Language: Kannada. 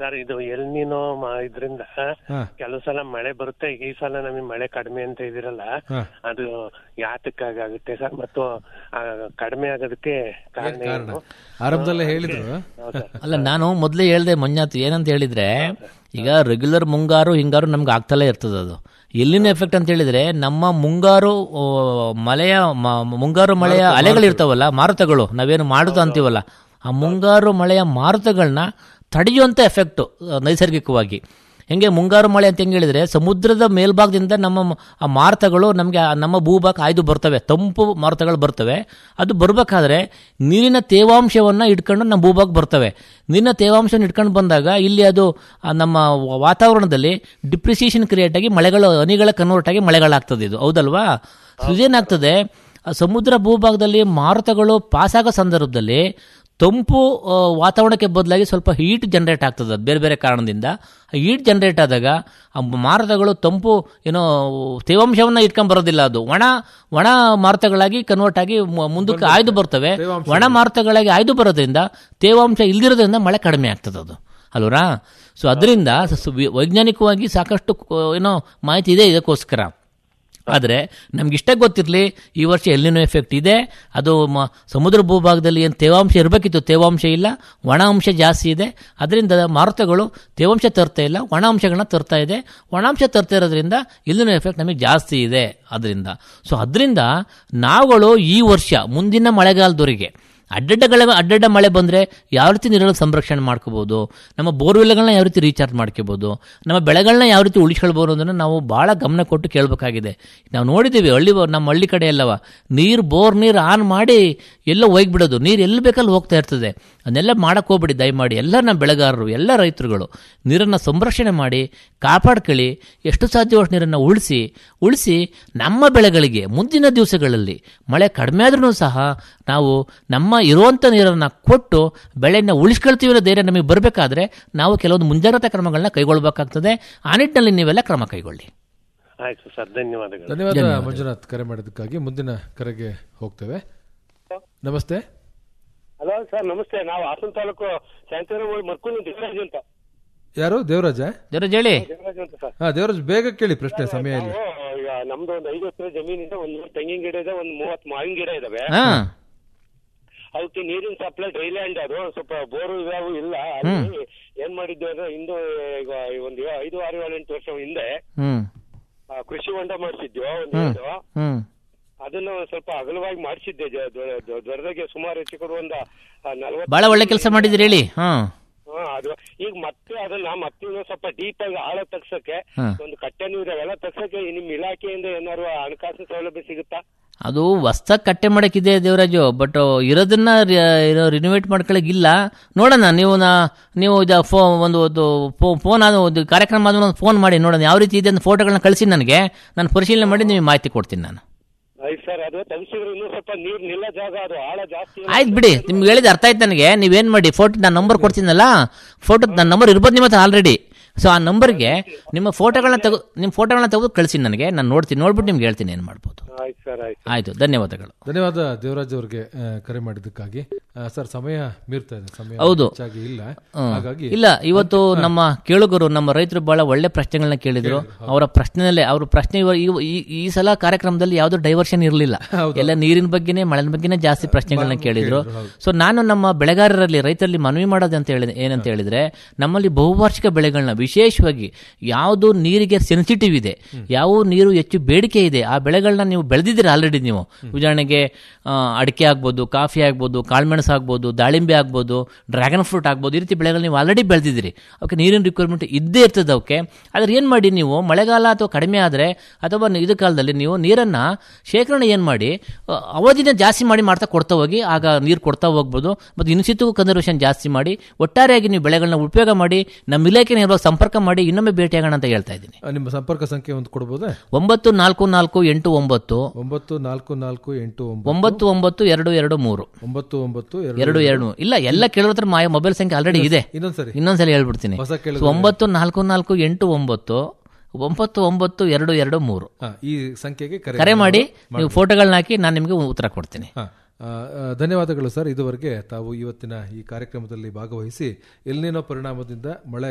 ಸರ್ ಇದು ಎಲ್ನಿನೋ ಇದ್ರಿಂದ ಹಾ. ಕೆಲವು ಸಲ ಮಳೆ ಬರುತ್ತೆ ಈ ಸಲ ನಮಗೆ ಮಳೆ ಕಡಿಮೆ ಅಂತ ಇದಿರಲ್ಲ ಹಾ. ಅದು ಯಾತಕ್ಕಾಗುತ್ತೆ ಸರ್ ಮತ್ತು ಆ, ಕಡಿಮೆ ಆಗೋದಕ್ಕೆ ಕಾರಣ ಕಾರಣ ಏನು ಆರಂಭದಲ್ಲೇ ಹೇಳಿದ್ರು ಹೌದಾ? ಅಲ್ಲ ನಾನು ಮೊದಲೇ ಹೇಳ್ದೆ ಮಂಜಾತ್ ಏನಂತ ಹೇಳಿದ್ರೆ ಈಗ ರೆಗ್ಯುಲರ್ ಮುಂಗಾರು ಹಿಂಗಾರು ನಮ್ಗೆ ಆಗ್ತಲೇ ಇರ್ತದೆ ಅದು ಎಲ್ಲಿನ ಎಫೆಕ್ಟ್ ಅಂತ ಹೇಳಿದ್ರೆ ನಮ್ಮ ಮುಂಗಾರು ಆ, ಮಳೆಯ ಮ- ಮುಂಗಾರು ಮಳೆಯ ಅಲೆಗಳಿರ್ತಾವಲ್ಲ ಮಾರುತಗಳು ನಾವೇನು ಮಾಡುತ್ತ ಅಂತೀವಲ್ಲ ಆ ಮುಂಗಾರು ಮಳೆಯ ಮಾರುತಗಳನ್ನ ತಡೆಯುವಂಥ ಎಫೆಕ್ಟು ನೈಸರ್ಗಿಕವಾಗಿ ಹೆಂಗೆ ಮುಂಗಾರು ಮಳೆ ಅಂತ ಹೆಂಗೆ ಹೇಳಿದ್ರೆ ಸಮುದ್ರದ ಮೇಲ್ಭಾಗದಿಂದ ನಮ್ಮ ಮ- ಆ ಮಾರುತಗಳು ನಮಗೆ ನಮ್ಮ ಭೂಭಾಗ ಆಯ್ದು ಬರ್ತವೆ ತಂಪು ಮಾರುತಗಳು ಬರ್ತವೆ ಅದು ಬರಬೇಕಾದ್ರೆ ನೀರಿನ ತೇವಾಂಶವನ್ನು ಇಟ್ಕೊಂಡು ನಮ್ಮ ಭೂಭಾಗ ಬರ್ತವೆ ನೀರಿನ ತೇವಾಂಶವನ್ನು ಇಟ್ಕೊಂಡು ಬಂದಾಗ ಇಲ್ಲಿ ಅದು ಆ, ನಮ್ಮ ವ- ವಾತಾವರಣದಲ್ಲಿ ಡಿಪ್ರಿಸಿಯೇಷನ್ ಕ್ರಿಯೇಟ್ ಆಗಿ ಮಳೆಗಳು ಹನಿಗಳ ಕನ್ವರ್ಟ್ ಆಗಿ ಮಳೆಗಳಾಗ್ತದೆ ಇದು ಹೌದಲ್ವಾ ಸೊ ಇದೇನಾಗ್ತದೆ ಆ ಸಮುದ್ರ ಭೂಭಾಗದಲ್ಲಿ ಮಾರುತಗಳು ಪಾಸಾಗೋ ಸಂದರ್ಭದಲ್ಲಿ ತಂಪು ಆ, ವಾತಾವರಣಕ್ಕೆ ಬದಲಾಗಿ ಸ್ವಲ್ಪ ಹೀಟ್ ಜನರೇಟ್ ಆಗ್ತದೆ ಅದು ಬೇರೆ ಬೇರೆ ಕಾರಣದಿಂದ ಹೀಟ್ ಜನರೇಟ್ ಆದಾಗ ಆ ಮಾರುತಗಳು ತಂಪು ಏನೋ ತೇವಾಂಶವನ್ನು ಇಟ್ಕೊಂಡ್ ಬರೋದಿಲ್ಲ ಅದು ಒಣ ಒಣ ಮಾರುತಗಳಾಗಿ ಕನ್ವರ್ಟ್ ಆಗಿ ಮು- ಮುಂದಕ್ಕೆ ಆಯ್ದು ಬರ್ತವೆ ಒಣ ಮಾರುತಗಳಾಗಿ ಆಯ್ದು ಬರೋದ್ರಿಂದ ತೇವಾಂಶ ಇಲ್ದಿರೋದ್ರಿಂದ ಮಳೆ ಕಡಿಮೆ ಆಗ್ತದೆ ಅದು ಅಲ್ವರಾ ಸೊ ಅದರಿಂದ ವೈಜ್ಞಾನಿಕವಾಗಿ ಸಾಕಷ್ಟು ಆ, ಏನೋ ಮಾಹಿತಿ ಇದೆ ಇದಕ್ಕೋಸ್ಕರ ಆದರೆ ನಮ್ಗಿಷ್ಟೇ ಗೊತ್ತಿರಲಿ ಈ ವರ್ಷ ಎಲ್ಲಿನೋ ಎಫೆಕ್ಟ್ ಇದೆ ಅದು ಮ ಸಮುದ್ರ ಭೂಭಾಗದಲ್ಲಿ ಏನು ತೇವಾಂಶ ಇರಬೇಕಿತ್ತು ತೇವಾಂಶ ಇಲ್ಲ ಒಣ ಅಂಶ ಜಾಸ್ತಿ ಇದೆ ಅದರಿಂದ ಮಾರುತಗಳು ತೇವಾಂಶ ತರ್ತಾ ಇಲ್ಲ ಒಣ ಅಂಶಗಳನ್ನ ತರ್ತಾ ಇದೆ ಒಣಾಂಶ ತರ್ತಾ ಇರೋದ್ರಿಂದ ಇಲ್ಲಿನ ಎಫೆಕ್ಟ್ ನಮಗೆ ಜಾಸ್ತಿ ಇದೆ ಅದರಿಂದ ಸೊ ಅದರಿಂದ ನಾವುಗಳು ಈ ವರ್ಷ ಮುಂದಿನ ಮಳೆಗಾಲದವರೆಗೆ ಅಡ್ಡಡ್ಡಗಳ ಅಡ್ಡಡ್ಡ ಮಳೆ ಬಂದರೆ ಯಾವ ರೀತಿ ನೀರನ್ನು ಸಂರಕ್ಷಣೆ ಮಾಡ್ಕೋಬೋದು ನಮ್ಮ ಬೋರ್ವೆಲ್ಗಳನ್ನ ಯಾವ ರೀತಿ ರೀಚಾರ್ಜ್ ಮಾಡ್ಕೋಬೋದು ನಮ್ಮ ಬೆಳೆಗಳನ್ನ ಯಾವ ರೀತಿ ಉಳಿಸ್ಕೊಳ್ಬೋದು ಅನ್ನೋದನ್ನು ನಾವು ಭಾಳ ಗಮನ ಕೊಟ್ಟು ಕೇಳಬೇಕಾಗಿದೆ ನಾವು ನೋಡಿದ್ದೀವಿ ಹಳ್ಳಿ ನಮ್ಮ ಹಳ್ಳಿ ಕಡೆ ಎಲ್ಲವ ನೀರು ಬೋರ್ ನೀರು ಆನ್ ಮಾಡಿ ಎಲ್ಲೋ ಹೋಗ್ಬಿಡೋದು ನೀರು ಎಲ್ಲಿ ಬೇಕಲ್ಲಿ ಹೋಗ್ತಾ ಇರ್ತದೆ ಅದನ್ನೆಲ್ಲ ಮಾಡಕ್ಕೆ ಹೋಗ್ಬಿಡಿ ದಯಮಾಡಿ ಎಲ್ಲ ನಮ್ಮ ಬೆಳೆಗಾರರು ಎಲ್ಲ ರೈತರುಗಳು ನೀರನ್ನು ಸಂರಕ್ಷಣೆ ಮಾಡಿ ಕಾಪಾಡ್ಕೊಳ್ಳಿ ಎಷ್ಟು ಸಾಧ್ಯವಷ್ಟು ನೀರನ್ನು ಉಳಿಸಿ ಉಳಿಸಿ ನಮ್ಮ ಬೆಳೆಗಳಿಗೆ ಮುಂದಿನ ದಿವಸಗಳಲ್ಲಿ ಮಳೆ ಕಡಿಮೆ ಆದ್ರೂ ಸಹ ನಾವು ನಮ್ಮ ಇರುವಂಥ ನೀರನ್ನು ಕೊಟ್ಟು ಬೆಳೆಯನ್ನು ಉಳಿಸ್ಕೊಳ್ತೀವಿ ಅನ್ನೋ ಧೈರ್ಯ ನಮಗೆ ಬರಬೇಕಾದ್ರೆ ನಾವು ಕೆಲವೊಂದು ಮುಂಜಾಗ್ರತಾ ಕ್ರಮಗಳನ್ನ ಕೈಗೊಳ್ಳಬೇಕಾಗ್ತದೆ ಆ ನಿಟ್ಟಿನಲ್ಲಿ ನೀವೆಲ್ಲ ಕ್ರಮ ಕೈಗೊಳ್ಳಿ ಆಯ್ತು ಸರ್ ಧನ್ಯವಾದಗಳು ಧನ್ಯವಾದ ಮಂಜುನಾಥ್ ಕರೆ ಮಾಡಿದ್ದಕ್ಕಾಗಿ ಮುಂದಿನ ಕರೆಗೆ ಹೋಗ್ತೇವೆ ನಮಸ್ತೆ ಹಲೋ ಸರ್ ನಮಸ್ತೆ ನಾವು ಹಾಸನ ತಾಲೂಕು ಶಾಂತಿನಗರ ಮರ್ಕುಂದು ದೇವರಾಜ್ ಅಂತ ಯಾರು ದೇವರಾಜ ದೇವರಾಜ್ ಹೇಳಿ ದೇವರಾಜ್ ಅಂತ ಸರ್ ಹಾ ದೇವರಾಜ್ ಬೇಗ ಕೇಳಿ ಪ್ರಶ್ನೆ ಸಮಯ ಇಲ್ಲ ನಾವು ಈಗ ನಮ್ದು ಒಂದು ಐದು ಎಕರೆ ಜಮೀನಿದೆ ಒಂದು ನೂರು ತೆಂಗಿನ ಗಿಡ ಇದೆ ಒಂದು ಮೂವತ್ತು ಮಾವಿನ ಗಿಡ ಇದಾವೆ ಹಾ ಅವಕ್ಕೆ ನೀರಿನ ಸಪ್ಲೈ ಡ್ರೈಲ್ಯಾಂಡ್ ಅದು ಸ್ವಲ್ಪ ಬೋರು ಇದಾವು ಇಲ್ಲ ಅಲ್ಲಿ ಏನ್ ಮಾಡಿದ್ವಿ ಅಂದ್ರೆ ಹಿಂದೆ ಈಗ ಒಂದು ಐದು ಆರು ಏಳು ಎಂಟು ವರ್ಷ ಹಿಂದೆ ಹ್ಮ್ ಆ, ಕೃಷಿ ಹೊಂಡ ಮಾಡಿಸಿದ್ವಿ ಒಂದು ಇದು. ಹ್ಮ್ ಅದನ್ನ ಸ್ವಲ್ಪ ಅಗಲವಾಗಿ ಮಾಡಿಸಿದ್ದೆ ದೊಡ್ಡದಾಗೆ ಸುಮಾರು ಹೆಚ್ಚು ಕಡೆ ಒಂದು ನಲ್ವತ್ತು ಭಾಳ ಒಳ್ಳೆ ಕೆಲಸ ಮಾಡಿದಿರಿ ಹೇಳಿ ಹಾಂ ಹಾ ಅದು ಈಗ ಮತ್ತೆ ಅದನ್ನ ಮತ್ತೆ ಇನ್ನೊಂದ್ ಸ್ವಲ್ಪ ಡೀಪ್ ಆಗಿ ಆಳ ತಗ್ಸಕ್ಕೆ ಹಾ. ಒಂದು ಕಟ್ಟೆ ನೀರು ಅವೆಲ್ಲ ತಗ್ಸಕ್ಕೆ ನಿಮ್ ಇಲಾಖೆಯಿಂದ ಏನಾದ್ರು ಹಣಕಾಸು ಸೌಲಭ್ಯ ಸಿಗುತ್ತಾ ಅದು ಹೊಸ್ದಾಗಿ ಕಟ್ಟೆ ಮಾಡಕ್ಕಿದೆ ದೇವರಾಜು ಬಟ್ ಇರೋದನ್ನ ರಿನೋವೇಟ್ ಮಾಡ್ಕೊಳಕ್ಕಿಲ್ಲ ನೋಡೋಣ ನೀವು ನಾ ನೀವು ಇದು ಫೋ ಒಂದು ಒಂದು ಫೋನ್ ಆದ ಒಂದು ಕಾರ್ಯಕ್ರಮ ಆದ್ಮೇಲೆ ಒಂದು ಫೋನ್ ಮಾಡಿ ನೋಡೋಣ ಯಾವ ರೀತಿ ಇದೆ ಅಂತ ಫೋಟೋಗಳನ್ನ ಕಳಿಸಿ ನನಗೆ ನಾನು ಪರಿಶೀಲನೆ ಮಾಡಿ ನಿಮಗೆ ಮಾಹಿತಿ ಕೊಡ್ತೀನಿ ನಾನು ಆಯ್ತು ಸರ್ ಅದು ತಗ್ಸಿದ್ರೆ ಇನ್ನೂ ಸ್ವಲ್ಪ ನೀರ್ ನಿಲ್ಲ ಜಾಗ ಅದು ಆಳ ಜಾಸ್ತಿ ಇಲ್ಲ. ಆಯ್ತು ಬಿಡಿ ನಿಮ್ಗೆ ಹೇಳಿದ ಅರ್ಥ ಆಯ್ತು ನನಗೆ ನೀವೇನು ಮಾಡಿ ಫೋಟೋ ನಾನು ನಂಬರ್ ಕೊಡ್ತೀನಲ್ಲ ಫೋಟೋ ನನ್ನ ನಂಬರ್ ಇರ್ಬೋದು ನಿಮ್ಮ ಹತ್ರ ಆಲ್ರೆಡಿ ಸೊ ಆ ನಂಬರ್ಗೆ ನಿಮ್ಮ ಫೋಟೋಗಳನ್ನ ತೆಗೆದು ನಿಮ್ಮ ಫೋಟೋಗಳನ್ನ ತೆಗೆದು ಕಳಿಸಿ ನನಗೆ ನಾನು ನೋಡ್ತೀನಿ ನೋಡ್ಬಿಟ್ಟು ನಿಮ್ಗೆ ಹೇಳ್ತೀನಿ ಏನು ಮಾಡ್ಬೋದು ಆಯ್ತು ಸರ್ ಆಯ್ತು ಆಯಿತು ಧನ್ಯವಾದಗಳು ಧನ್ಯವಾದ ದೇವರಾಜ್ ಅವರಿಗೆ ಆ, ಕರೆ ಮಾಡಿದ್ದಕ್ಕಾಗಿ ಆ, ಸರ್ ಸಮಯ ಮೀರ್ತಾ ಇದೆ ಸಮಯ ಹೌದು. ಹೆಚ್ಚಾಗಿ ಇಲ್ಲ ಹ್ಮ್. ಹಾಗಾಗಿ ಇಲ್ಲ ಇವತ್ತು ನಮ್ಮ ಕೇಳುಗರು ನಮ್ಮ ರೈತರು ಬಹಳ ಒಳ್ಳೆ ಪ್ರಶ್ನೆಗಳನ್ನ ಕೇಳಿದ್ರು ಅವರ ಪ್ರಶ್ನೆನಲ್ಲೇ ಅವ್ರ ಪ್ರಶ್ನೆ ಇವ- ಇವ- ಈ- ಈ ಸಲ ಕಾರ್ಯಕ್ರಮದಲ್ಲಿ ಯಾವ್ದು ಡೈವರ್ಷನ್ ಇರಲಿಲ್ಲ ಎಲ್ಲ ನೀರಿನ ಬಗ್ಗೆನೇ ಮಳೆ ಬಗ್ಗೆನೇ ಜಾಸ್ತಿ ಪ್ರಶ್ನೆಗಳನ್ನ ಕೇಳಿದ್ರು ಸೊ ನಾನು ನಮ್ಮ ಬೆಳೆಗಾರರಲ್ಲಿ ರೈತರಲ್ಲಿ ಮನವಿ ಮಾಡೋದು ಅಂತ ಹೇಳಿದ ಏನಂತ ಹೇಳಿದ್ರೆ ನಮ್ಮಲ್ಲಿ ಬಹುವಾರ್ಷಿಕ ಬೆಳೆಗಳನ್ನ ವಿಶೇಷವಾಗಿ ಯಾವುದು ನೀರಿಗೆ ಸೆನ್ಸಿಟಿವ್ ಇದೆ ಯಾವ ನೀರು ಹೆಚ್ಚು ಬೇಡಿಕೆ ಇದೆ ಆ ಬೆಳೆಗಳನ್ನ ನೀವು ಬೆಳೆದಿದ್ದೀರಾ ಆಲ್ರೆಡಿ ನೀವು ಉದಾಹರಣೆಗೆ ಆ, ಅಡಿಕೆ ಆಗ್ಬೋದು ಕಾಫಿ ಆಗ್ಬೋದು ಕಾಳುಮೆಣಸು ಆಗ್ಬೋದು ದಾಳಿಂಬೆ ಆಗ್ಬೋದು ಡ್ರ್ಯಾಗನ್ ಫ್ರೂಟ್ ಆಗ್ಬೋದು ಈ ರೀತಿ ಬೆಳೆಗಳು ನೀವು ಆಲ್ರೆಡಿ ಬೆಳೆದಿದ್ದೀರಿ ಅವಕ್ಕೆ ನೀರಿನ ರಿಕ್ವೈರ್ಮೆಂಟ್ ಇದ್ದೇ ಇರ್ತದೆ ಅವಕ್ಕೆ ಆದ್ರೆ ಏನು ಮಾಡಿ ನೀವು ಮಳೆಗಾಲ ಅಥವಾ ಕಡಿಮೆ ಆದರೆ ಅಥವಾ ಇದು ಕಾಲದಲ್ಲಿ ನೀವು ನೀರನ್ನು ಶೇಖರಣೆ ಏನು ಮಾಡಿ ಆ, ಅವಧಿನ ಜಾಸ್ತಿ ಮಾಡಿ ಮಾಡ್ತಾ ಕೊಡ್ತಾ ಹೋಗಿ ಆಗ ನೀರು ಕೊಡ್ತಾ ಹೋಗ್ಬೋದು ಮತ್ತು ಇನ್ಸಿತು ಕನ್ಸರ್ವೇಷನ್ ಜಾಸ್ತಿ ಮಾಡಿ ಒಟ್ಟಾರೆಯಾಗಿ ನೀವು ಬೆಳೆಗಳನ್ನ ಉಪಯೋಗ ಮಾಡಿ ನಮ್ಮ ಇಲಾಖೆ ನೇರವಾಗಿ ಸಂಪರ್ಕ ಮಾಡಿ ಇನ್ನೊಮ್ಮೆ ಭೇಟಿಯಾಗೋಣ ಅಂತ ಹೇಳ್ತಾ ಇದ್ದೀನಿ ಆ, ನಿಮ್ಮ ಸಂಪರ್ಕ ಸಂಖ್ಯೆ ಒಂದು ಕೊಡ್ಬೋದಾ ಒಂಬತ್ತು ನಾಲ್ಕು ನಾಲ್ಕು ಎಂಟು ಒಂಬತ್ತು ಒಂಬತ್ತು ನಾಲ್ಕು ನಾಲ್ಕು ಎಂಟು ಒಂಬತ್ತು ಒಂಬತ್ತು ಒಂಬತ್ತು ಎರಡು ಎರಡು ಮೂರು ಒಂಬತ್ತು ಒಂಬತ್ತು ಎರಡು ಎರಡು ಇಲ್ಲ ಎಲ್ಲ ಕೇಳೋದ್ರ ಹತ್ರ ಮಾ ಮೊಬೈಲ್ ಸಂಖ್ಯೆ ಆಲ್ರೆಡಿ ಇದೆ ಇನ್ನೊಂದ್ಸರಿ ಇನ್ನೊಂದ್ಸಲ ಹೇಳ್ಬಿಡ್ತೀನಿ ಹೊಸ ಕೇಳಿದ್ರೆ- ಸೊ, ಒಂಬತ್ತು ನಾಲ್ಕು ನಾಲ್ಕು ಎಂಟು ಒಂಬತ್ತು ಒಂಬತ್ತು ಒಂಬತ್ತು ಎರಡು ಎರಡು ಮೂರು ಹಾ, ಈ ಸಂಖ್ಯೆಗೆ ಕರೆ ಕರೆ ಮಾಡಿ ನೀವು ಫೋಟೋಗಳನ್ನ ಹಾಕಿ ನಾನು ನಿಮಗೆ ಉತ್ತರ ಕೊಡ್ತೀನಿ ಹಾ. ಆ, ಆ, ಧನ್ಯವಾದಗಳು ಸರ್ ಇದುವರೆಗೆ ತಾವು ಇವತ್ತಿನ ಈ ಕಾರ್ಯಕ್ರಮದಲ್ಲಿ ಭಾಗವಹಿಸಿ ಎಲ್ಲಿನೋ ಪರಿಣಾಮದಿಂದ ಮಳೆ